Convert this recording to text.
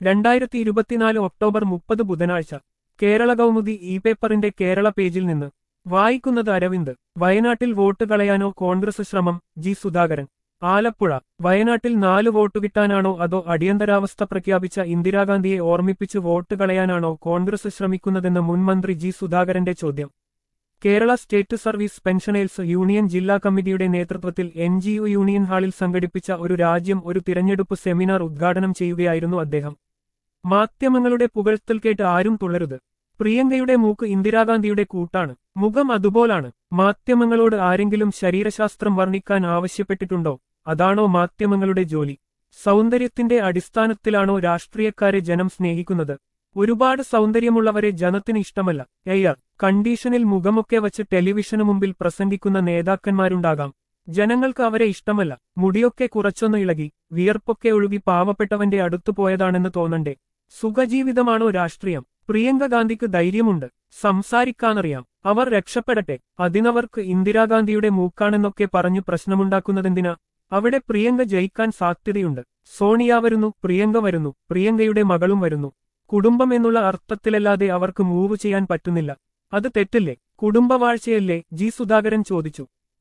രണ്ടായിരത്തി ഇരുപത്തിനാല് ഒക്ടോബർ മുപ്പത് ബുധനാഴ്ച കേരള കൗമുദി ഇ പേപ്പറിന്റെ കേരള പേജിൽ നിന്ന് വായിക്കുന്നത് അരവിന്ദ് വയനാട്ടിൽ വോട്ട് കളയാനോ കോൺഗ്രസ് ശ്രമം ജി സുധാകരൻ ആലപ്പുഴ വയനാട്ടിൽ നാല് വോട്ട് കിട്ടാനാണോ അതോ അടിയന്തരാവസ്ഥ പ്രഖ്യാപിച്ച ഇന്ദിരാഗാന്ധിയെ ഓർമ്മിപ്പിച്ച് വോട്ട് കളയാനാണോ കോൺഗ്രസ് ശ്രമിക്കുന്നതെന്ന് മുൻമന്ത്രി ജി സുധാകരന്റെ ചോദ്യം Kerala state service pensioners union ജില്ലാ കമ്മിറ്റിയുടെ നേതൃത്വത്തിൽ എൻ ജി യു യൂണിയൻ ഹാളിൽ സംഘടിപ്പിച്ച ഒരു രാജ്യം ഒരു തിരഞ്ഞെടുപ്പ് സെമിനാർ ഉദ്ഘാടനം ചെയ്യുകയായിരുന്നു അദ്ദേഹം മാധ്യമങ്ങളുടെ പുകഴ്ത്തൽ കേട്ട് ആരും തുള്ളരുത് പ്രിയങ്കയുടെ മൂക്ക് ഇന്ദിരാഗാന്ധിയുടെ കൂട്ടാണ് മുഖം അതുപോലാണ് മാധ്യമങ്ങളോട് ആരെങ്കിലും ശരീരശാസ്ത്രം വർണ്ണിക്കാൻ ആവശ്യപ്പെട്ടിട്ടുണ്ടോ അതാണോ മാധ്യമങ്ങളുടെ ജോലി സൗന്ദര്യത്തിന്റെ അടിസ്ഥാനത്തിലാണോ രാഷ്ട്രീയക്കാരെ ജനം സ്നേഹിക്കുന്നത് ഒരുപാട് സൗന്ദര്യമുള്ളവരെ ജനത്തിന് ഇഷ്ടമല്ല എയ്യർ കണ്ടീഷനിൽ മുഖമൊക്കെ വച്ച് ടെലിവിഷന് മുമ്പിൽ പ്രസംഗിക്കുന്ന നേതാക്കന്മാരുണ്ടാകാം ജനങ്ങൾക്ക് അവരെ ഇഷ്ടമല്ല മുടിയൊക്കെ കുറച്ചൊന്ന് ഇളകി വിയർപ്പൊക്കെ ഒഴുകി പാവപ്പെട്ടവന്റെ അടുത്തു പോയതാണെന്ന് തോന്നണ്ടേ സുഖജീവിതമാണോ രാഷ്ട്രീയം പ്രിയങ്ക ഗാന്ധിക്ക് ധൈര്യമുണ്ട് സംസാരിക്കാനറിയാം അവർ രക്ഷപ്പെടട്ടെ അതിനവർക്ക് ഇന്ദിരാഗാന്ധിയുടെ മൂക്കാണെന്നൊക്കെ പറഞ്ഞു പ്രശ്നമുണ്ടാക്കുന്നതെന്തിനാ അവിടെ പ്രിയങ്ക ജയിക്കാൻ സാധ്യതയുണ്ട് സോണിയ വരുന്നു പ്രിയങ്ക വരുന്നു പ്രിയങ്കയുടെ മകളും വരുന്നു കുടുംബം എന്നുള്ള അർത്ഥത്തിലല്ലാതെ അവർക്ക് മൂവ് ചെയ്യാൻ പറ്റുന്നില്ല അത് തെറ്റില്ലേ കുടുംബവാഴ്ചയല്ലേ ജി സുധാകരൻ ചോദിച്ചു